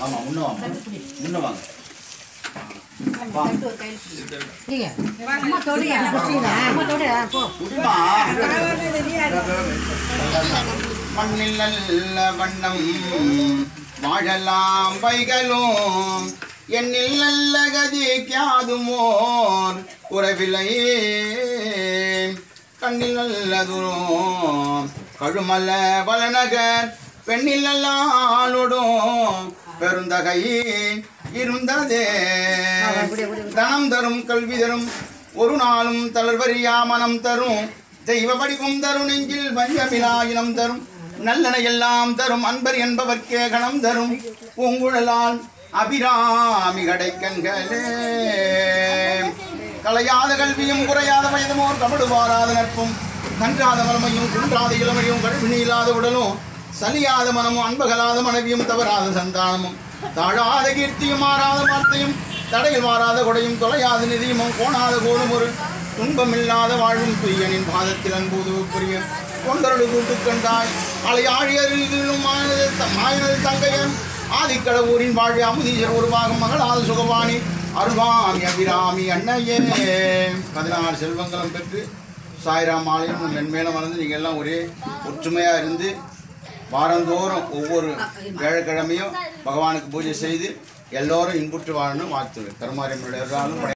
ஆமா முன்ன வாங்க முன்ன வாங்க அம்மா தொடுங்க அம்மா தொடு போ குடிமா மண்ணில் நல்ல வண்ணம் வாழலாம் வைகளும் என்னில் நல்ல கதி கியாதுமோர் குறைவில்லையே கண்ணில் நல்லதும் கழுமல்ல வளநகர் பெண்ணில் நல்லானோடும் பெருந்தகை இருந்ததே தனம் தரும் கல்வி தரும் ஒரு நாளும் தளர்வறியா மனம் தரும் தெய்வ வடிவம் தரும் நெஞ்சில் வஞ்சமிலா இனம் தரும் நல்லன எல்லாம் தரும் அன்பர் என்பவர்க்கே கணம் தரும் பூங்குழலால் அபிராமி கடைக்கண்களே கலையாத கல்வியும் குறையாத வயதுமோர் தமிழ் வாராத நட்பும் கன்றாத வளமையும் குன்றாத இளமையும் கழிவு இல்லாத உடலும் சலியாத மனமும் அன்பகலாத மனைவியும் தவறாத சந்தானமும் தாழாத கீர்த்தியும் மாறாத வார்த்தையும் தடையில் மாறாத கொடையும் தொலையாத நிதியமும் கோணாத கோலும் ஒரு துன்பமில்லாத வாழும் துய்யனின் பாதத்தில் அன்புது புரிய கொண்டரடு கூட்டு கண்டாய் அலையாழியரிலும் மாயனது தங்கையன் ஆதிக்கடவுரின் வாழ்வு அமுதீசர் உருவாகும் மகளாத சுகவாணி அருள்வாமி அபிராமி அன்னையே பதினாறு செல்வங்களும் பெற்று சாய்ராம் ஆலயம் மென்மேலும் வளர்ந்து நீங்கள் எல்லாம் ஒரே ஒற்றுமையாக இருந்து வாரந்தோறும் ஒவ்வொரு வேழக்கிழமையும் பகவானுக்கு பூஜை செய்து எல்லோரும் இன்புற்று வாழணும் வாழ்த்துவேன் கருமாரியம்மனுடைய எல்லாரும்